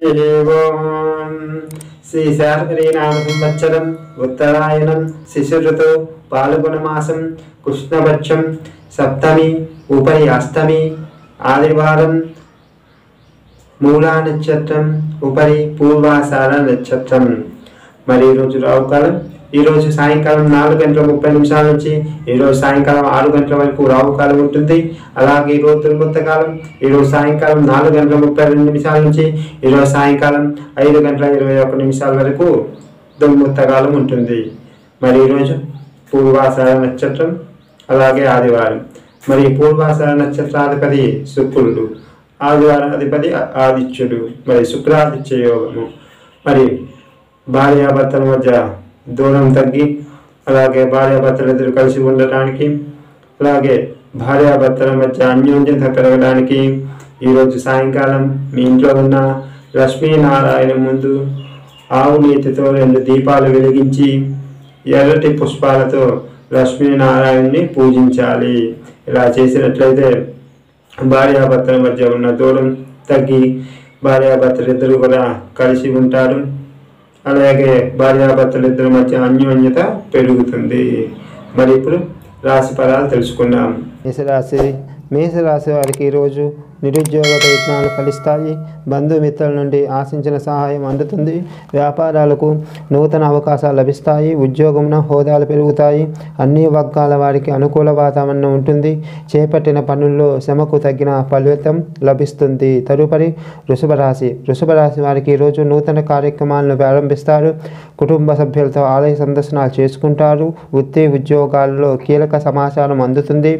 ఓం శ్రీ శార్వరీ నామ సంవత్సరం ఉత్తరాయణం శిశుఋతు పాల్గొన మాసం కృష్ణపక్షం సప్తమి ఉపరి అష్టమి ఆదివారం మూలా నక్షత్రం ఉపరి పూర్వాసార నక్షత్రం మరి ఈరోజు రావుకాలం ఈరోజు సాయంకాలం నాలుగు గంటల ముప్పై నిమిషాల నుంచి ఈరోజు సాయంకాలం ఆరు గంటల వరకు రావుకాలం ఉంటుంది అలాగే ఈరోజు దుర్ముహూర్త కాలం ఈరోజు సాయంకాలం నాలుగు గంటల ముప్పై రెండు నిమిషాల నుంచి ఈరోజు సాయంకాలం ఐదు గంటల ఇరవై ఒక్క నిమిషాల వరకు దుర్ముహూర్త కాలం ఉంటుంది మరి ఈరోజు పూర్వాసార నక్షత్రం అలాగే ఆదివారం మరి పూర్వాసార నక్షత్రాధిపతి శుక్రుడు ఆదివారం అధిపతి ఆదిత్యుడు మరి శుక్రాదిత్య యోగము మరి భార్యాభర్తల మధ్య దూరం తగ్గి అలాగే భార్యాభర్తలు ఇద్దరు కలిసి ఉండటానికి అలాగే భార్యాభర్తల మధ్య అన్యోన్యత పెరగడానికి ఈరోజు సాయంకాలం మీ ఇంట్లో ఉన్న లక్ష్మీనారాయణ ముందు ఆవు నీతితో రెండు దీపాలు వెలిగించి ఎర్రటి పుష్పాలతో లక్ష్మీనారాయణని పూజించాలి ఇలా చేసినట్లయితే భార్యాభర్తల మధ్య ఉన్న దూరం తగ్గి భార్యాభర్తలు ఇద్దరు కూడా కలిసి ఉంటారు అలాగే భార్యాభర్తలు ఇద్దరి మధ్య అన్యోన్యత పెరుగుతుంది మరి ఇప్పుడు రాశి ఫలాలు తెలుసుకుందాం మేషరాశి మేషరాశి వారికి ఈరోజు నిరుద్యోగ ప్రయత్నాలు ఫలిస్తాయి బంధుమిత్రుల నుండి ఆశించిన సహాయం అందుతుంది వ్యాపారాలకు నూతన అవకాశాలు లభిస్తాయి ఉద్యోగమున హోదాలు పెరుగుతాయి అన్ని వర్గాల వారికి అనుకూల వాతావరణం ఉంటుంది చేపట్టిన పనుల్లో శ్రమకు తగిన ఫలితం లభిస్తుంది తదుపరి వృషభ రాశి వృషభ రాశి వారికి ఈరోజు నూతన కార్యక్రమాలను ప్రారంభిస్తారు కుటుంబ సభ్యులతో ఆలయ సందర్శనాలు చేసుకుంటారు వృత్తి ఉద్యోగాల్లో కీలక సమాచారం అందుతుంది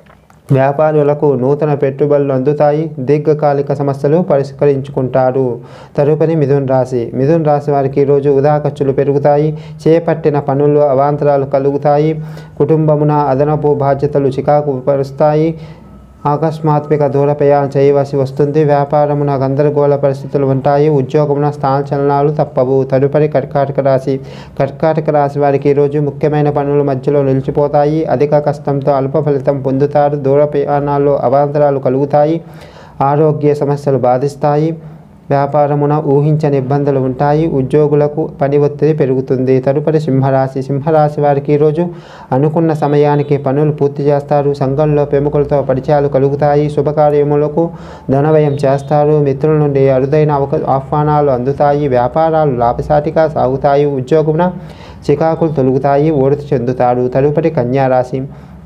వ్యాపారులకు నూతన పెట్టుబడులు అందుతాయి దీర్ఘకాలిక సమస్యలు పరిష్కరించుకుంటారు తదుపరి మిథున్ రాశి మిథున్ రాశి వారికి ఈరోజు వృధా ఖర్చులు పెరుగుతాయి చేపట్టిన పనుల్లో అవాంతరాలు కలుగుతాయి కుటుంబమున అదనపు బాధ్యతలు చికాకు పరుస్తాయి ఆకస్మాత్మిక దూర ప్రయాణం చేయవలసి వస్తుంది వ్యాపారమున గందరగోళ పరిస్థితులు ఉంటాయి ఉద్యోగమున స్థాన చలనాలు తప్పవు తదుపరి కర్కాటక రాశి కర్కాటక రాశి వారికి ఈరోజు ముఖ్యమైన పనులు మధ్యలో నిలిచిపోతాయి అధిక కష్టంతో అల్ప ఫలితం పొందుతారు దూర ప్రయాణాల్లో అవాంతరాలు కలుగుతాయి ఆరోగ్య సమస్యలు బాధిస్తాయి వ్యాపారమున ఊహించని ఇబ్బందులు ఉంటాయి ఉద్యోగులకు పని ఒత్తిడి పెరుగుతుంది తదుపరి సింహరాశి సింహరాశి వారికి ఈరోజు అనుకున్న సమయానికి పనులు పూర్తి చేస్తారు సంఘంలో ప్రముఖులతో పరిచయాలు కలుగుతాయి శుభకార్యములకు ధనవ్యయం చేస్తారు మిత్రుల నుండి అరుదైన అవక ఆహ్వానాలు అందుతాయి వ్యాపారాలు లాభసాటిగా సాగుతాయి ఉద్యోగమున చికాకులు తొలుగుతాయి ఓడితి చెందుతారు తదుపరి కన్యారాశి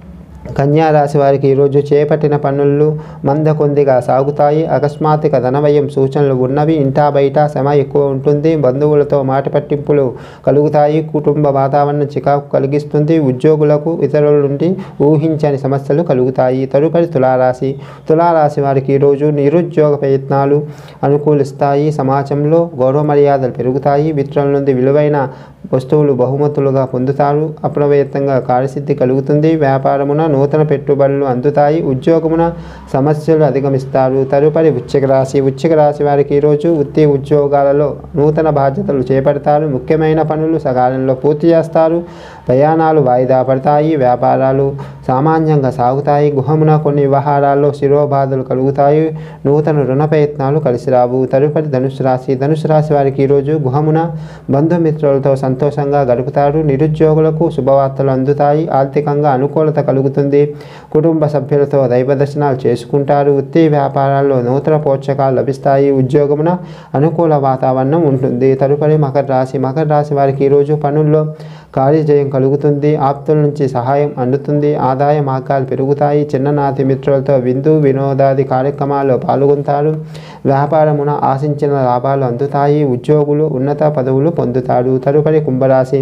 కన్యా రాశి వారికి ఈరోజు చేపట్టిన పనులు మందకొందిగా సాగుతాయి అకస్మాత్తుగా ధనవ్యయం సూచనలు ఉన్నవి ఇంటా బయట శ్రమ ఎక్కువ ఉంటుంది బంధువులతో మాట పట్టింపులు కలుగుతాయి కుటుంబ వాతావరణం చికాకు కలిగిస్తుంది ఉద్యోగులకు ఇతరుల నుండి ఊహించని సమస్యలు కలుగుతాయి తదుపరి తులారాశి తులారాశి వారికి ఈరోజు నిరుద్యోగ ప్రయత్నాలు అనుకూలిస్తాయి సమాజంలో గౌరవ మర్యాదలు పెరుగుతాయి మిత్రుల నుండి విలువైన వస్తువులు బహుమతులుగా పొందుతారు అప్రయత్నంగా కార్యసిద్ధి కలుగుతుంది వ్యాపారమున నూతన పెట్టుబడులు అందుతాయి ఉద్యోగమున సమస్యలు అధిగమిస్తారు తదుపరి వృశ్చిక రాశి వృశ్చిక రాశి వారికి ఈరోజు వృత్తి ఉద్యోగాలలో నూతన బాధ్యతలు చేపడతారు ముఖ్యమైన పనులు సకాలంలో పూర్తి చేస్తారు ప్రయాణాలు వాయిదా పడతాయి వ్యాపారాలు సామాన్యంగా సాగుతాయి గృహమున కొన్ని వ్యవహారాల్లో శిరోబాధలు కలుగుతాయి నూతన రుణ ప్రయత్నాలు కలిసి రావు తదుపరి ధనుసు రాశి ధనుసు రాశి వారికి ఈరోజు గృహమున బంధుమిత్రులతో సంతోషంగా గడుపుతారు నిరుద్యోగులకు శుభవార్తలు అందుతాయి ఆర్థికంగా అనుకూలత కలుగుతుంది కుటుంబ సభ్యులతో దైవ దర్శనాలు చేసుకుంటారు వృత్తి వ్యాపారాల్లో నూతన పోషకాలు లభిస్తాయి ఉద్యోగమున అనుకూల వాతావరణం ఉంటుంది తదుపరి మకర రాశి మకర రాశి వారికి ఈరోజు పనుల్లో కార్యజయం కలుగుతుంది ఆప్తుల నుంచి సహాయం అందుతుంది ఆదాయ మార్గాలు పెరుగుతాయి చిన్ననాటి మిత్రులతో విందు వినోదాది కార్యక్రమాల్లో పాల్గొంటారు వ్యాపారమున ఆశించిన లాభాలు అందుతాయి ఉద్యోగులు ఉన్నత పదవులు పొందుతారు తదుపరి కుంభరాశి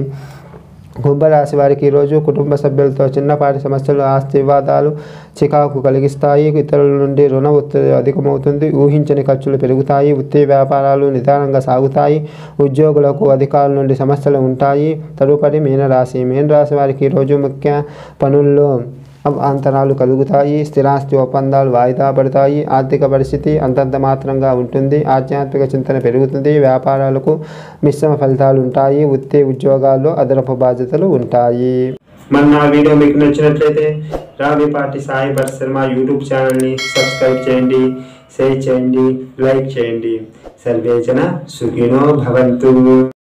కుంభరాశి వారికి ఈరోజు కుటుంబ సభ్యులతో చిన్నపాటి సమస్యలు ఆస్తి వివాదాలు చికాకు కలిగిస్తాయి ఇతరుల నుండి రుణ ఒత్తిడి అధికమవుతుంది ఊహించని ఖర్చులు పెరుగుతాయి వృత్తి వ్యాపారాలు నిదానంగా సాగుతాయి ఉద్యోగులకు అధికారుల నుండి సమస్యలు ఉంటాయి తదుపరి మీనరాశి మీనరాశి వారికి ఈరోజు ముఖ్య పనుల్లో అంతరాలు కలుగుతాయి స్థిరాస్తి ఒప్పందాలు వాయిదా పడతాయి ఆర్థిక పరిస్థితి అంతంత మాత్రంగా ఉంటుంది ఆధ్యాత్మిక చింతన పెరుగుతుంది వ్యాపారాలకు మిశ్రమ ఫలితాలు ఉంటాయి వృత్తి ఉద్యోగాల్లో అదనపు బాధ్యతలు ఉంటాయి మన నా వీడియో మీకు నచ్చినట్లయితే రావిపాటి సాయి భరత్ శర్మ యూట్యూబ్ ఛానల్ని సబ్స్క్రైబ్ చేయండి షేర్ చేయండి లైక్ చేయండి సర్వేజన సుఖినో భవంతు